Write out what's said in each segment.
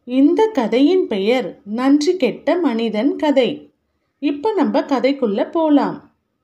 இந்த கதையின் பெயர் நன்றி கெட்ட மனிதன் கதை இப்போ நம்ம கதைக்குள்ள போலாம்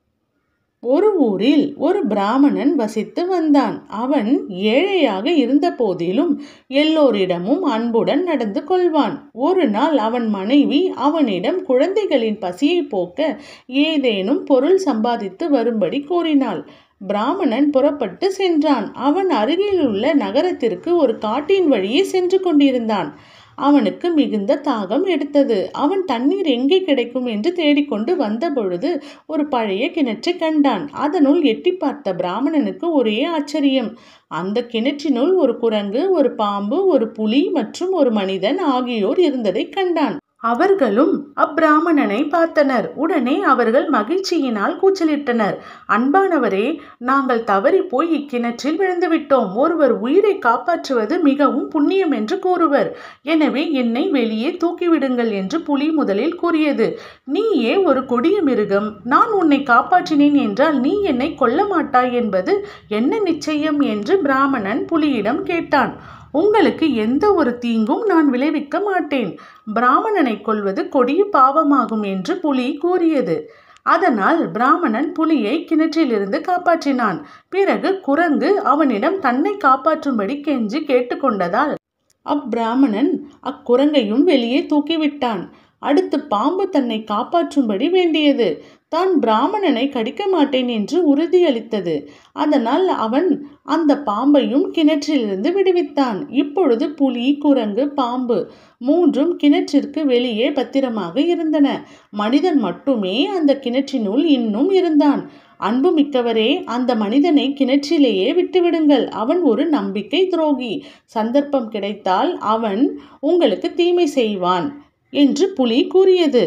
ஒரு ஊரில் ஒரு பிராமணன் வசித்து வந்தான் அவன் ஏழையாக இருந்த போதிலும் எல்லோரிடமும் அன்புடன் நடந்து கொள்வான் ஒரு நாள் அவன் மனைவி அவனிடம் குழந்தைகளின் பசியை போக்க ஏதேனும் பொருள் சம்பாதித்து வரும்படி கூறினாள் பிராமணன் புறப்பட்டு சென்றான் அவன் அருகிலுள்ள நகரத்திற்கு ஒரு காட்டின் வழியே சென்று கொண்டிருந்தான் அவனுக்கு மிகுந்த தாகம் எடுத்தது அவன் தண்ணீர் எங்கே கிடைக்கும் என்று தேடிக்கொண்டு வந்த பொழுது ஒரு பழைய கிணற்றை கண்டான் அதனுள் எட்டி பார்த்த பிராமணனுக்கு ஒரே ஆச்சரியம் அந்த கிணற்றினுள் ஒரு குரங்கு ஒரு பாம்பு ஒரு புலி மற்றும் ஒரு மனிதன் ஆகியோர் இருந்ததை கண்டான் அவர்களும் அப்பிராமணனை பார்த்தனர் உடனே அவர்கள் மகிழ்ச்சியினால் கூச்சலிட்டனர் அன்பானவரே நாங்கள் தவறி போய் இக்கிணற்றில் விழுந்துவிட்டோம் ஒருவர் உயிரை காப்பாற்றுவது மிகவும் புண்ணியம் என்று கூறுவர் எனவே என்னை வெளியே தூக்கிவிடுங்கள் என்று புலி முதலில் கூறியது நீயே ஒரு கொடிய மிருகம் நான் உன்னை காப்பாற்றினேன் என்றால் நீ என்னை கொல்ல மாட்டாய் என்பது என்ன நிச்சயம் என்று பிராமணன் புலியிடம் கேட்டான் உங்களுக்கு எந்த ஒரு தீங்கும் நான் விளைவிக்க மாட்டேன் பிராமணனை கொல்வது கொடிய பாவமாகும் என்று புலி கூறியது அதனால் பிராமணன் புலியை கிணற்றிலிருந்து காப்பாற்றினான் பிறகு குரங்கு அவனிடம் தன்னை காப்பாற்றும்படி கெஞ்சி கேட்டுக்கொண்டதால் அப்பிராமணன் அக்குரங்கையும் வெளியே தூக்கிவிட்டான் அடுத்து பாம்பு தன்னை காப்பாற்றும்படி வேண்டியது தான் பிராமணனை கடிக்க மாட்டேன் என்று உறுதியளித்தது அதனால் அவன் அந்த பாம்பையும் கிணற்றிலிருந்து விடுவித்தான் இப்பொழுது புலி குரங்கு பாம்பு மூன்றும் கிணற்றிற்கு வெளியே பத்திரமாக இருந்தன மனிதன் மட்டுமே அந்த கிணற்றினுள் இன்னும் இருந்தான் அன்பு மிக்கவரே அந்த மனிதனை கிணற்றிலேயே விட்டுவிடுங்கள் அவன் ஒரு நம்பிக்கை துரோகி சந்தர்ப்பம் கிடைத்தால் அவன் உங்களுக்கு தீமை செய்வான் என்று புலி கூறியது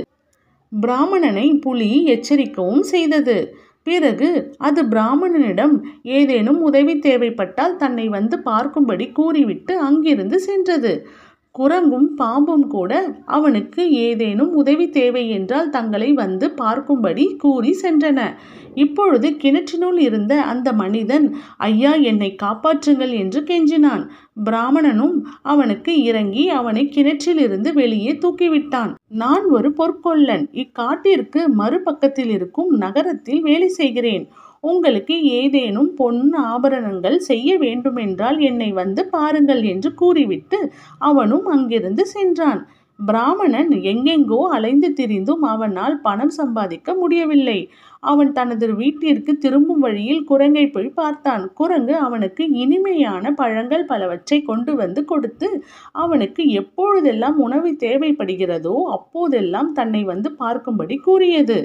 பிராமணனை புலி எச்சரிக்கவும் செய்தது பிறகு அது பிராமணனிடம் ஏதேனும் உதவி தேவைப்பட்டால் தன்னை வந்து பார்க்கும்படி கூறிவிட்டு அங்கிருந்து சென்றது குரங்கும் பாம்பும் கூட அவனுக்கு ஏதேனும் உதவி தேவை என்றால் தங்களை வந்து பார்க்கும்படி கூறி சென்றன இப்பொழுது கிணற்றினுள் இருந்த அந்த மனிதன் ஐயா என்னை காப்பாற்றுங்கள் என்று கெஞ்சினான் பிராமணனும் அவனுக்கு இறங்கி அவனை கிணற்றிலிருந்து வெளியே தூக்கிவிட்டான் நான் ஒரு பொற்கொள்ளன் இக்காட்டிற்கு மறுபக்கத்தில் இருக்கும் நகரத்தில் வேலை செய்கிறேன் உங்களுக்கு ஏதேனும் பொன் ஆபரணங்கள் செய்ய வேண்டுமென்றால் என்னை வந்து பாருங்கள் என்று கூறிவிட்டு அவனும் அங்கிருந்து சென்றான் பிராமணன் எங்கெங்கோ அலைந்து திரிந்தும் அவனால் பணம் சம்பாதிக்க முடியவில்லை அவன் தனது வீட்டிற்கு திரும்பும் வழியில் குரங்கை போய் பார்த்தான் குரங்கு அவனுக்கு இனிமையான பழங்கள் பலவற்றை கொண்டு வந்து கொடுத்து அவனுக்கு எப்பொழுதெல்லாம் உணவு தேவைப்படுகிறதோ அப்போதெல்லாம் தன்னை வந்து பார்க்கும்படி கூறியது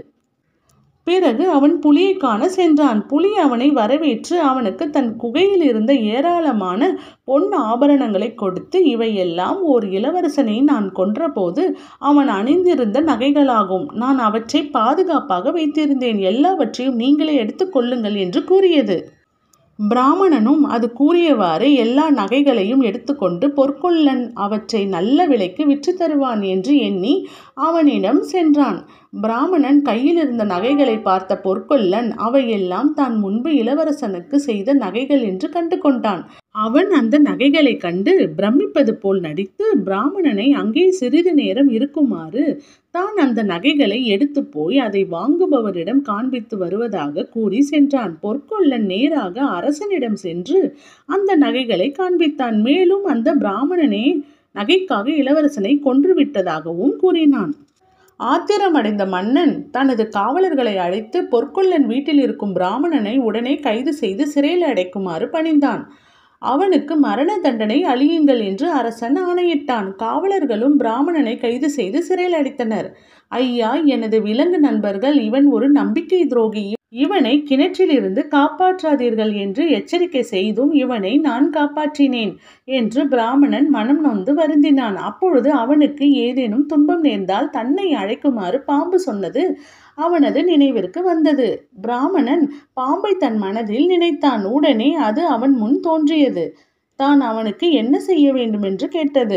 பிறகு அவன் புலியை காண சென்றான் புலி அவனை வரவேற்று அவனுக்கு தன் குகையில் இருந்த ஏராளமான பொன் ஆபரணங்களை கொடுத்து இவையெல்லாம் ஓர் இளவரசனை நான் கொன்றபோது அவன் அணிந்திருந்த நகைகளாகும் நான் அவற்றை பாதுகாப்பாக வைத்திருந்தேன் எல்லாவற்றையும் நீங்களே எடுத்துக்கொள்ளுங்கள் என்று கூறியது பிராமணனும் அது கூறியவாறு எல்லா நகைகளையும் எடுத்துக்கொண்டு பொற்கொள்ளன் அவற்றை நல்ல விலைக்கு விற்று தருவான் என்று எண்ணி அவனிடம் சென்றான் பிராமணன் கையில் இருந்த நகைகளை பார்த்த பொற்கொள்ளன் அவையெல்லாம் தான் முன்பு இளவரசனுக்கு செய்த நகைகள் என்று கண்டு கொண்டான் அவன் அந்த நகைகளை கண்டு பிரமிப்பது போல் நடித்து பிராமணனை அங்கே சிறிது நேரம் இருக்குமாறு தான் அந்த நகைகளை எடுத்து போய் அதை வாங்குபவரிடம் காண்பித்து வருவதாக கூறி சென்றான் பொற்கொள்ளன் நேராக அரசனிடம் சென்று அந்த நகைகளை காண்பித்தான் மேலும் அந்த பிராமணனே நகைக்காக இளவரசனை கொன்றுவிட்டதாகவும் கூறினான் ஆத்திரமடைந்த மன்னன் தனது காவலர்களை அழைத்து பொற்கொள்ளன் வீட்டில் இருக்கும் பிராமணனை உடனே கைது செய்து சிறையில் அடைக்குமாறு பணிந்தான் அவனுக்கு மரண தண்டனை அழியுங்கள் என்று அரசன் ஆணையிட்டான் காவலர்களும் பிராமணனை கைது செய்து சிறையில் அடைத்தனர் ஐயா எனது விலங்கு நண்பர்கள் இவன் ஒரு நம்பிக்கை துரோகி இவனை கிணற்றிலிருந்து காப்பாற்றாதீர்கள் என்று எச்சரிக்கை செய்தும் இவனை நான் காப்பாற்றினேன் என்று பிராமணன் மனம் நொந்து வருந்தினான் அப்பொழுது அவனுக்கு ஏதேனும் துன்பம் நேர்ந்தால் தன்னை அழைக்குமாறு பாம்பு சொன்னது அவனது நினைவிற்கு வந்தது பிராமணன் பாம்பை தன் மனதில் நினைத்தான் உடனே அது அவன் முன் தோன்றியது தான் அவனுக்கு என்ன செய்ய வேண்டும் என்று கேட்டது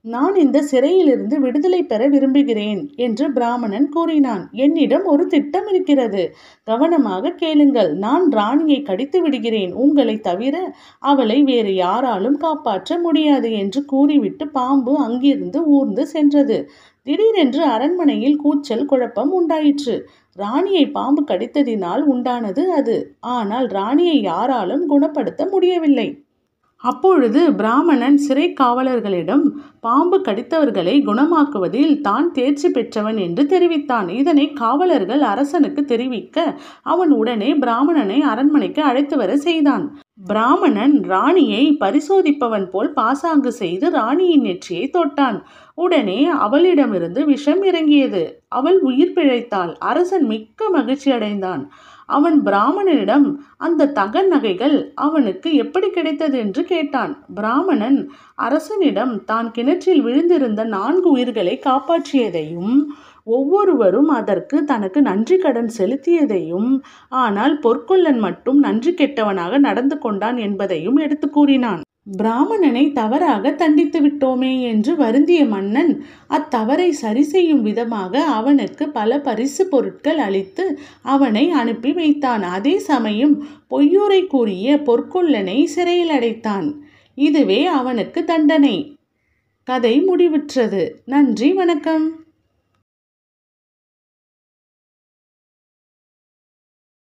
நான் இந்த சிறையிலிருந்து விடுதலை பெற விரும்புகிறேன் என்று பிராமணன் கூறினான் என்னிடம் ஒரு திட்டம் இருக்கிறது கவனமாக கேளுங்கள் நான் ராணியை கடித்து விடுகிறேன் உங்களை தவிர அவளை வேறு யாராலும் காப்பாற்ற முடியாது என்று கூறிவிட்டு பாம்பு அங்கிருந்து ஊர்ந்து சென்றது திடீரென்று அரண்மனையில் கூச்சல் குழப்பம் உண்டாயிற்று ராணியை பாம்பு கடித்ததினால் உண்டானது அது ஆனால் ராணியை யாராலும் குணப்படுத்த முடியவில்லை அப்பொழுது பிராமணன் சிறை காவலர்களிடம் பாம்பு கடித்தவர்களை குணமாக்குவதில் தான் தேர்ச்சி பெற்றவன் என்று தெரிவித்தான் இதனை காவலர்கள் அரசனுக்கு தெரிவிக்க அவன் உடனே பிராமணனை அரண்மனைக்கு அழைத்து வர செய்தான் பிராமணன் ராணியை பரிசோதிப்பவன் போல் பாசாங்கு செய்து ராணியின் நெற்றியை தொட்டான் உடனே அவளிடமிருந்து விஷம் இறங்கியது அவள் உயிர் பிழைத்தாள் அரசன் மிக்க மகிழ்ச்சி அடைந்தான் அவன் பிராமணனிடம் அந்த தக நகைகள் அவனுக்கு எப்படி கிடைத்தது என்று கேட்டான் பிராமணன் அரசனிடம் தான் கிணற்றில் விழுந்திருந்த நான்கு உயிர்களை காப்பாற்றியதையும் ஒவ்வொருவரும் அதற்கு தனக்கு நன்றி கடன் செலுத்தியதையும் ஆனால் பொற்கொல்லன் மட்டும் நன்றி கெட்டவனாக நடந்து கொண்டான் என்பதையும் எடுத்து கூறினான் பிராமணனை தவறாக தண்டித்து விட்டோமே என்று வருந்திய மன்னன் அத்தவறை சரி செய்யும் விதமாக அவனுக்கு பல பரிசு பொருட்கள் அளித்து அவனை அனுப்பி வைத்தான் அதே சமயம் பொய்யூரை கூறிய பொற்கொல்லனை சிறையில் அடைத்தான் இதுவே அவனுக்கு தண்டனை கதை முடிவுற்றது நன்றி வணக்கம்